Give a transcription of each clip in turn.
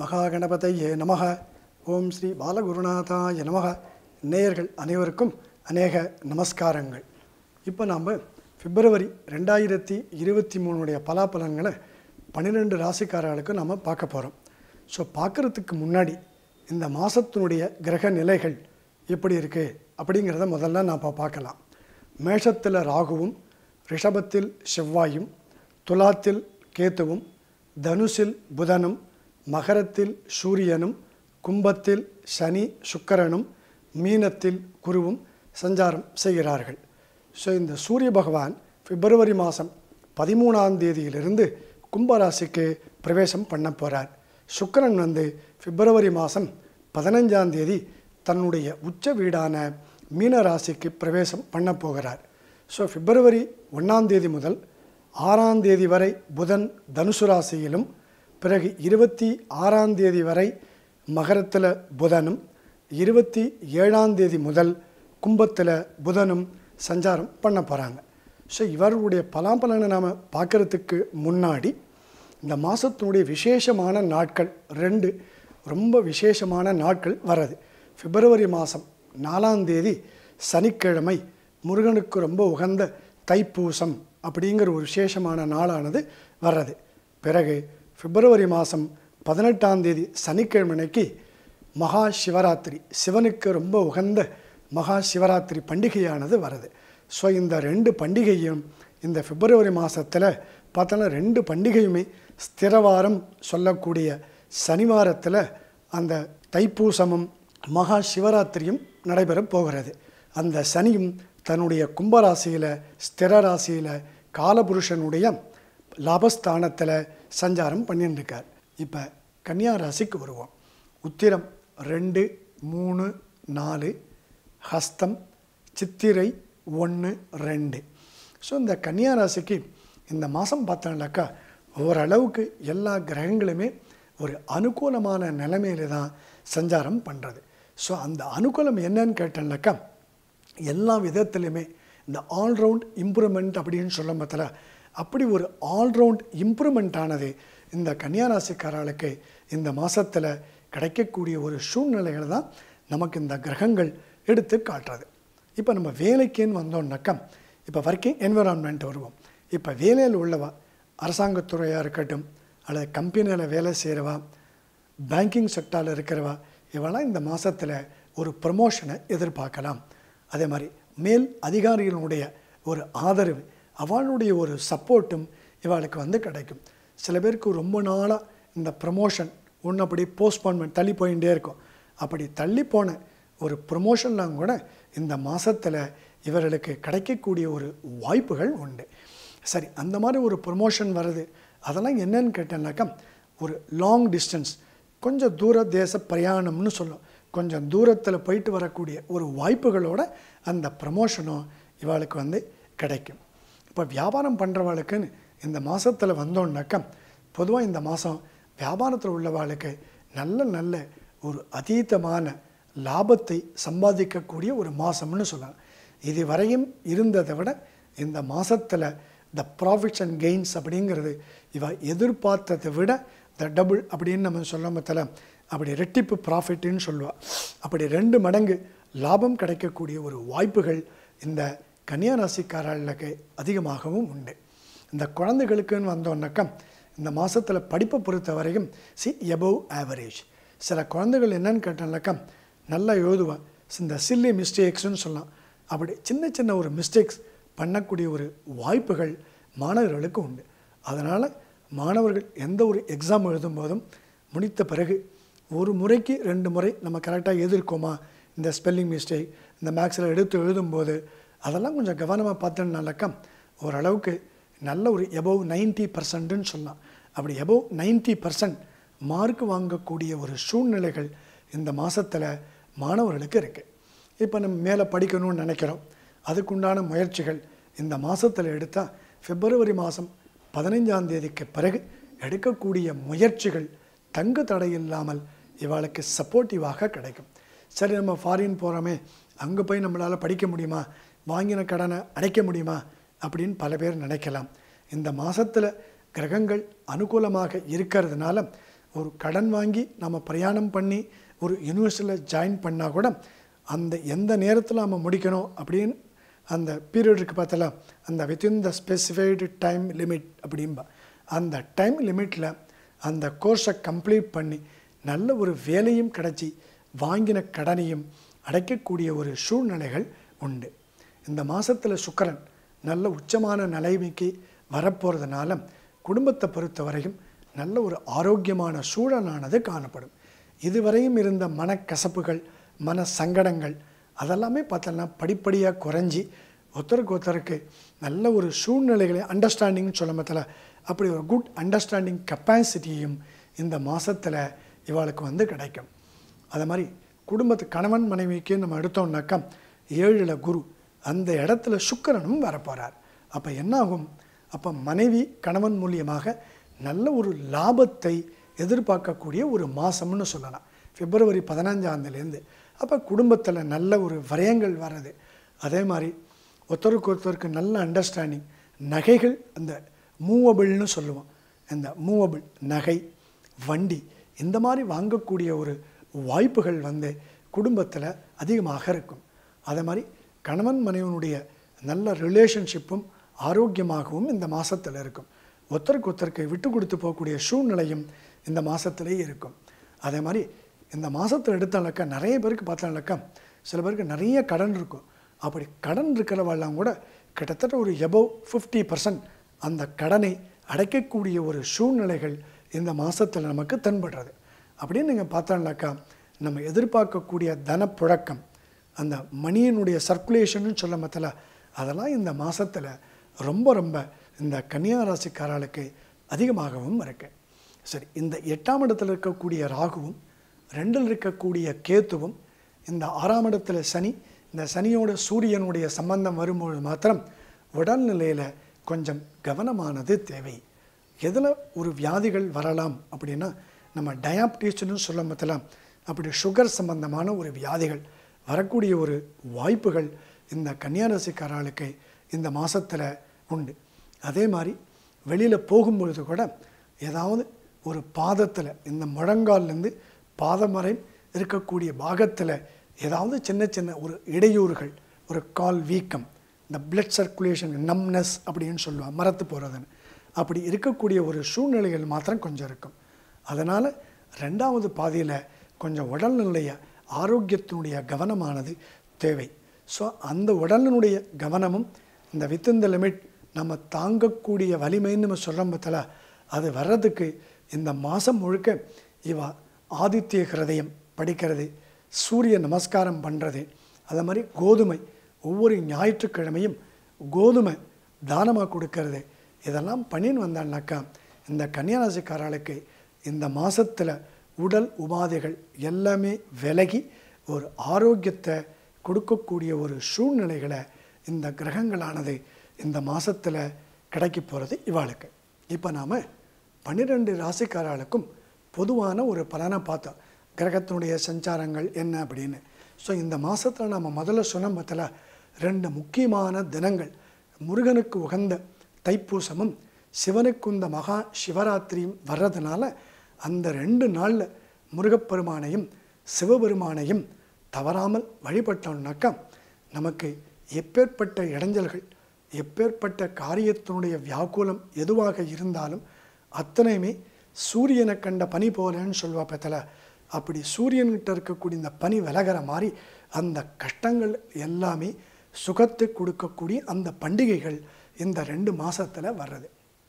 மகாகணபதையே நமக ஓம் ஸ்ரீ பாலகுருநாதாய நமக நேயர்கள் அனைவருக்கும் அநேக நமஸ்காரங்கள் இப்போ நாம் பிப்ரவரி ரெண்டாயிரத்தி இருபத்தி மூணுடைய பலாபலன்களை பன்னிரெண்டு ராசிக்காரர்களுக்கு நம்ம பார்க்க போகிறோம் ஸோ பார்க்குறதுக்கு முன்னாடி இந்த மாதத்தினுடைய கிரக நிலைகள் எப்படி இருக்குது அப்படிங்கிறத முதல்ல நாம் இப்போ பார்க்கலாம் மேஷத்தில் ராகுவும் ரிஷபத்தில் செவ்வாயும் துலாத்தில் கேத்துவும் தனுசில் புதனும் மகரத்தில் சூரியனும் கும்பத்தில் சனி சுக்கிரனும் மீனத்தில் குருவும் சஞ்சாரம் செய்கிறார்கள் ஸோ இந்த சூரிய பகவான் பிப்ரவரி மாதம் பதிமூணாம் தேதியிலிருந்து கும்பராசிக்கு பிரவேசம் பண்ண போகிறார் சுக்கிரன் வந்து பிப்ரவரி மாதம் பதினஞ்சாம் தேதி தன்னுடைய உச்ச வீடான மீன ராசிக்கு பிரவேசம் பண்ண போகிறார் ஸோ பிப்ரவரி ஒன்றாம் தேதி முதல் ஆறாம் தேதி வரை புதன் தனுசு ராசியிலும் பிறகு இருபத்தி ஆறாம் தேதி வரை மகரத்தில் புதனும் இருபத்தி ஏழாம் தேதி முதல் கும்பத்தில் புதனும் சஞ்சாரம் பண்ண போகிறாங்க ஸோ இவர்களுடைய பலாபலனை நாம் பார்க்குறதுக்கு முன்னாடி இந்த மாதத்தினுடைய விசேஷமான நாட்கள் ரெண்டு ரொம்ப விசேஷமான நாட்கள் வர்றது பிப்ரவரி மாதம் நாலாம் தேதி சனிக்கிழமை முருகனுக்கு ரொம்ப உகந்த தைப்பூசம் அப்படிங்கிற ஒரு விசேஷமான நாளானது வர்றது பிறகு பிப்ரவரி மாதம் பதினெட்டாம் தேதி சனிக்கிழமைக்கு மகா சிவராத்திரி சிவனுக்கு ரொம்ப உகந்த மகா சிவராத்திரி பண்டிகையானது வருது ஸோ இந்த ரெண்டு பண்டிகையும் இந்த பிப்ரவரி மாதத்தில் பார்த்தோன்னா ரெண்டு பண்டிகையுமே ஸ்திரவாரம் சொல்லக்கூடிய சனிவாரத்தில் அந்த தைப்பூசமும் மகா சிவராத்திரியும் நடைபெறப் போகிறது அந்த சனியும் தன்னுடைய கும்பராசியில் ஸ்திர ராசியில் காலபுருஷனுடைய லாபஸ்தானத்தில் சஞ்சாரம் பண்ணிட்டு இருக்கார் இப்போ கன்னியா ராசிக்கு வருவோம் உத்திரம் ரெண்டு மூணு நாலு ஹஸ்தம் சித்திரை ஒன்று ரெண்டு ஸோ இந்த கன்னியா ராசிக்கு இந்த மாதம் பார்த்தோம்னாக்கா ஓரளவுக்கு எல்லா கிரகங்களுமே ஒரு அனுகூலமான நிலைமையில தான் சஞ்சாரம் பண்ணுறது ஸோ அந்த அனுகூலம் என்னன்னு கேட்டோம்னாக்கா எல்லா விதத்துலையுமே இந்த ஆல்ரவுண்ட் இம்ப்ரூவ்மெண்ட் அப்படின்னு சொல்ல பார்த்தல அப்படி ஒரு ஆல்ரவுண்ட் இம்ப்ரூவ்மெண்ட் ஆனது இந்த கன்னியாராசிக்காரர்களுக்கு இந்த மாதத்தில் கிடைக்கக்கூடிய ஒரு சூழ்நிலைகளை தான் நமக்கு இந்த கிரகங்கள் எடுத்து காட்டுறது இப்போ நம்ம வேலைக்குன்னு வந்தோம்னாக்கா இப்போ ஒர்க்கிங் என்விரான்மெண்ட் வருவோம் இப்போ வேலையில் உள்ளவா அரசாங்கத்துறையாக இருக்கட்டும் அல்லது கம்பெனியில் வேலை செய்கிறவா பேங்கிங் செக்டாரில் இருக்கிறவா இவெல்லாம் இந்த மாதத்தில் ஒரு ப்ரமோஷனை எதிர்பார்க்கலாம் அதே மாதிரி மேல் அதிகாரிகளுடைய ஒரு ஆதரவு அவளுடைய ஒரு சப்போர்ட்டும் இவளுக்கு வந்து கிடைக்கும் சில பேருக்கு ரொம்ப நாளாக இந்த ப்ரமோஷன் ஒன்று அப்படி போஸ்ட்போன்மெண்ட் தள்ளி போயிட்டே இருக்கும் அப்படி தள்ளி போன ஒரு ப்ரமோஷன்லாம் கூட இந்த மாதத்தில் இவர்களுக்கு கிடைக்கக்கூடிய ஒரு வாய்ப்புகள் உண்டு சரி அந்த மாதிரி ஒரு ப்ரொமோஷன் வருது அதெல்லாம் என்னன்னு கேட்டேன்னாக்கா ஒரு லாங் டிஸ்டன்ஸ் கொஞ்சம் தூர தேச பிரயாணம்னு சொல்லும் கொஞ்சம் தூரத்தில் போயிட்டு வரக்கூடிய ஒரு வாய்ப்புகளோட அந்த ப்ரமோஷனும் இவாளுக்கு வந்து கிடைக்கும் இப்போ வியாபாரம் பண்ணுறவாளுக்குன்னு இந்த மாதத்தில் வந்தோன்னாக்கா பொதுவாக இந்த மாதம் வியாபாரத்தில் உள்ளவாளுக்கு நல்ல நல்ல ஒரு அதீதமான லாபத்தை சம்பாதிக்கக்கூடிய ஒரு மாதம்னு சொல்லலாம் இது வரையும் இருந்ததை விட இந்த மாதத்தில் த ப்ராஃபிட்ஸ் அண்ட் கெயின்ஸ் அப்படிங்கிறது இவ எதிர்பார்த்ததை விட த டபுள் அப்படின்னு நம்ம சொல்ல மத்தில அப்படி ரெட்டிப்பு ப்ராஃபிட்டுன்னு சொல்லுவாள் அப்படி ரெண்டு மடங்கு லாபம் கிடைக்கக்கூடிய ஒரு வாய்ப்புகள் இந்த கன்னியாராசிக்காரர்களுக்கு அதிகமாகவும் உண்டு இந்த குழந்தைகளுக்குன்னு வந்தோன்னாக்கா இந்த மாதத்தில் படிப்பை பொறுத்த வரைக்கும் சி எபவ் ஆவரேஜ் சில குழந்தைகள் என்னன்னு கேட்டோம்னாக்கா நல்லா எழுதுவா இந்த சில்லி மிஸ்டேக்ஸ்னு சொல்லலாம் அப்படி சின்ன சின்ன ஒரு மிஸ்டேக்ஸ் பண்ணக்கூடிய ஒரு வாய்ப்புகள் மாணவர்களுக்கு உண்டு அதனால் மாணவர்கள் எந்த ஒரு எக்ஸாம் எழுதும்போதும் முடித்த பிறகு ஒரு முறைக்கு ரெண்டு முறை நம்ம கரெக்டாக எதிர்க்கோமா இந்த ஸ்பெல்லிங் மிஸ்டேக் இந்த மேக்ஸில் எடுத்து எழுதும்போது அதெல்லாம் கொஞ்சம் கவனமாக பார்த்தோம்னாக்கா ஓரளவுக்கு நல்ல ஒரு எபோவ் நைன்ட்டி பர்சன்ட்டுன்னு சொல்லலாம் அப்படி எபோவ் நைன்ட்டி பர்சன்ட் மார்க் வாங்கக்கூடிய ஒரு சூழ்நிலைகள் இந்த மாதத்தில் மாணவர்களுக்கு இருக்குது இப்போ நம்ம மேலே படிக்கணும்னு நினைக்கிறோம் அதுக்குண்டான முயற்சிகள் இந்த மாதத்தில் எடுத்தால் பிப்ரவரி மாதம் பதினைஞ்சாம் தேதிக்கு பிறகு எடுக்கக்கூடிய முயற்சிகள் தங்கு தடை இல்லாமல் இவளுக்கு சப்போர்ட்டிவாக கிடைக்கும் சரி நம்ம ஃபாரின் போகிறோமே அங்கே போய் நம்மளால் படிக்க முடியுமா வாங்கின கடனை அடைக்க முடியுமா அப்படின்னு பல பேர் நினைக்கலாம் இந்த மாதத்தில் கிரகங்கள் அனுகூலமாக இருக்கிறதுனால ஒரு கடன் வாங்கி நம்ம பிரயாணம் பண்ணி ஒரு யூனிவர்சிட்டியில் ஜாயின் பண்ணால் கூட அந்த எந்த நேரத்தில் நம்ம முடிக்கணும் அப்படின்னு அந்த பீரியட் இருக்குது பார்த்தல அந்த within the specified time limit அப்படின்பா அந்த டைம் லிமிட்டில் அந்த கோர்ஸை கம்ப்ளீட் பண்ணி நல்ல ஒரு வேலையும் கிடச்சி வாங்கின கடனையும் அடைக்கக்கூடிய ஒரு சூழ்நிலைகள் உண்டு இந்த மாதத்தில் சுக்கரன் நல்ல உச்சமான நிலைமைக்கு வரப்போகிறதுனால குடும்பத்தை பொறுத்தவரையும் நல்ல ஒரு ஆரோக்கியமான சூழலானது காணப்படும் இதுவரையும் இருந்த மனக்கசப்புகள் மன சங்கடங்கள் அதெல்லாமே பார்த்தோன்னா படிப்படியாக குறைஞ்சி ஒருத்தருக்கு ஒருத்தருக்கு நல்ல ஒரு சூழ்நிலைகளை அண்டர்ஸ்டாண்டிங்னு சொல்ல மத்தில அப்படி ஒரு குட் அண்டர்ஸ்டாண்டிங் கெப்பாசிட்டியும் இந்த மாதத்தில் இவாளுக்கு வந்து கிடைக்கும் அது மாதிரி குடும்பத்து கணவன் மனைவிக்கு நம்ம எடுத்தோம்னாக்கா ஏழில் குரு அந்த இடத்துல சுக்கிரனும் வரப்போகிறார் அப்போ என்னாகும் அப்போ மனைவி கணவன் மூலியமாக நல்ல ஒரு லாபத்தை எதிர்பார்க்கக்கூடிய ஒரு மாதம்னு சொல்லலாம் பிப்ரவரி பதினஞ்சாந்தேலேருந்து அப்போ குடும்பத்தில் நல்ல ஒரு விரயங்கள் வர்றது அதே மாதிரி ஒருத்தருக்கு ஒருத்தருக்கு நல்ல அண்டர்ஸ்டாண்டிங் நகைகள் அந்த மூவபிள்னு சொல்லுவோம் இந்த மூவபிள் நகை வண்டி இந்த மாதிரி வாங்கக்கூடிய ஒரு வாய்ப்புகள் வந்து குடும்பத்தில் அதிகமாக இருக்கும் அதே மாதிரி கணவன் மனைவனுடைய நல்ல ரிலேஷன்ஷிப்பும் ஆரோக்கியமாகவும் இந்த மாதத்தில் இருக்கும் ஒருத்தருக்கு ஒருத்தருக்கு விட்டு கொடுத்து போகக்கூடிய சூழ்நிலையும் இந்த மாதத்திலே இருக்கும் அதே மாதிரி இந்த மாதத்தில் எடுத்தாலக்கா நிறைய பேருக்கு பார்த்தாலக்கா சில பேருக்கு நிறைய கடன் இருக்கும் அப்படி கடன் இருக்கிறவெல்லாம் கூட கிட்டத்தட்ட ஒரு எபவ் ஃபிஃப்டி பர்சன்ட் அந்த கடனை அடைக்கக்கூடிய ஒரு சூழ்நிலைகள் இந்த மாதத்தில் நமக்கு தென்படுறது அப்படின்னு நீங்கள் பார்த்தாங்கனாக்கா நம்ம எதிர்பார்க்கக்கூடிய தனப்புழக்கம் அந்த மணியினுடைய சர்க்குலேஷன்னு சொல்ல மத்தில அதெல்லாம் இந்த மாதத்தில் ரொம்ப ரொம்ப இந்த கன்னியா ராசிக்காரர்களுக்கு அதிகமாகவும் இருக்கு சரி இந்த எட்டாம் இடத்துல இருக்கக்கூடிய ராகுவும் ரெண்டில் இருக்கக்கூடிய கேத்துவும் இந்த ஆறாம் இடத்துல சனி இந்த சனியோட சூரியனுடைய சம்பந்தம் வரும்பொழுது மாத்திரம் உடல்நிலையில் கொஞ்சம் கவனமானது தேவை எதில் ஒரு வியாதிகள் வரலாம் அப்படின்னா நம்ம டயாபிட்டிஸ்னு சொல்ல மத்தலாம் அப்படி சுகர் சம்பந்தமான ஒரு வியாதிகள் வரக்கூடிய ஒரு வாய்ப்புகள் இந்த கன்னியாராசிக்காரர்களுக்கு இந்த மாதத்தில் உண்டு அதே மாதிரி வெளியில் போகும்பொழுது கூட ஏதாவது ஒரு பாதத்தில் இந்த முழங்கால்லேருந்து பாதம் வரை இருக்கக்கூடிய பாகத்தில் ஏதாவது சின்ன சின்ன ஒரு இடையூறுகள் ஒரு கால் வீக்கம் இந்த பிளட் சர்க்குலேஷன் நம்னஸ் அப்படின்னு சொல்லுவாங்க மரத்து போகிறதுன்னு அப்படி இருக்கக்கூடிய ஒரு சூழ்நிலைகள் மாத்திரம் கொஞ்சம் இருக்கும் அதனால் ரெண்டாவது பாதியில் கொஞ்சம் உடல்நிலைய ஆரோக்கியத்தினுடைய கவனமானது தேவை ஸோ அந்த உடலினுடைய கவனமும் இந்த வித்தின் த லிமிட் நம்ம தாங்கக்கூடிய வலிமைன்னு நம்ம சொல்கிறோம் பார்த்தல அது வர்றதுக்கு இந்த மாதம் முழுக்க இவ ஆதித்ய ஹிருதயம் படிக்கிறது சூரிய நமஸ்காரம் பண்ணுறது அதே மாதிரி கோதுமை ஒவ்வொரு ஞாயிற்றுக்கிழமையும் கோதுமை தானமாக கொடுக்கறது இதெல்லாம் பண்ணின்னு வந்தான்னாக்கா இந்த கன்னியாராசிக்காரர்களுக்கு இந்த மாதத்தில் உடல் உபாதைகள் எல்லாமே விலகி ஒரு ஆரோக்கியத்தை கொடுக்கக்கூடிய ஒரு சூழ்நிலைகளை இந்த கிரகங்களானது இந்த மாதத்தில் கிடைக்க போகிறது இவாளுக்கு இப்போ நாம் பன்னிரெண்டு ராசிக்காரர்களுக்கும் பொதுவான ஒரு பலனை பார்த்தோம் கிரகத்தினுடைய சஞ்சாரங்கள் என்ன அப்படின்னு ஸோ இந்த மாதத்தில் நம்ம முதல்ல சொன்ன பத்தில் ரெண்டு முக்கியமான தினங்கள் முருகனுக்கு உகந்த தைப்பூசமும் சிவனுக்கு இந்த மகா சிவராத்திரியும் வர்றதுனால அந்த ரெண்டு நாளில் முருகப்பெருமானையும் சிவபெருமானையும் தவறாமல் வழிபட்டோம்னாக்கா நமக்கு எப்பேற்பட்ட இடைஞ்சல்கள் எப்பேற்பட்ட காரியத்தினுடைய வியாக்குலம் எதுவாக இருந்தாலும் அத்தனையுமே சூரியனை கண்ட பனி போலன்னு சொல்லுவா பத்தல அப்படி சூரியன்கிட்ட இருக்கக்கூடிய இந்த பனி விலகிற மாதிரி அந்த கஷ்டங்கள் எல்லாமே சுகத்தை கொடுக்கக்கூடிய அந்த பண்டிகைகள் இந்த ரெண்டு மாதத்தில் வர்றது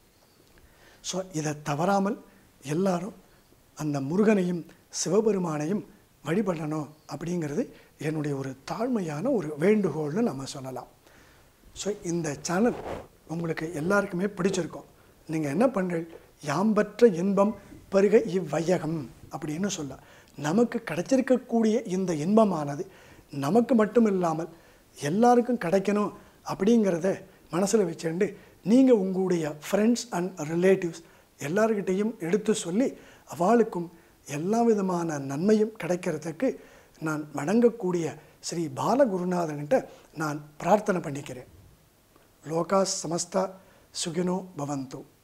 ஸோ இதை தவறாமல் எல்லாரும் அந்த முருகனையும் சிவபெருமானையும் வழிபடணும் அப்படிங்கிறது என்னுடைய ஒரு தாழ்மையான ஒரு வேண்டுகோள்னு நம்ம சொல்லலாம் ஸோ இந்த சேனல் உங்களுக்கு எல்லாருக்குமே பிடிச்சிருக்கும் நீங்கள் என்ன பண்ணுறீங்க யாம்பற்ற இன்பம் பெருக இவ்வையகம் அப்படின்னு சொல்ல நமக்கு கிடைச்சிருக்கக்கூடிய இந்த இன்பமானது நமக்கு மட்டும் இல்லாமல் எல்லாருக்கும் கிடைக்கணும் அப்படிங்கிறத மனசில் வச்சுண்டு நீங்கள் உங்களுடைய ஃப்ரெண்ட்ஸ் அண்ட் ரிலேட்டிவ்ஸ் எல்லார்கிட்டையும் எடுத்து சொல்லி அவளுக்கும் எல்லா விதமான நன்மையும் கிடைக்கிறதுக்கு நான் வணங்கக்கூடிய ஸ்ரீ பாலகுருநாதன்கிட்ட நான் பிரார்த்தனை பண்ணிக்கிறேன் லோகா சமஸ்தா சுகினோ பவந்து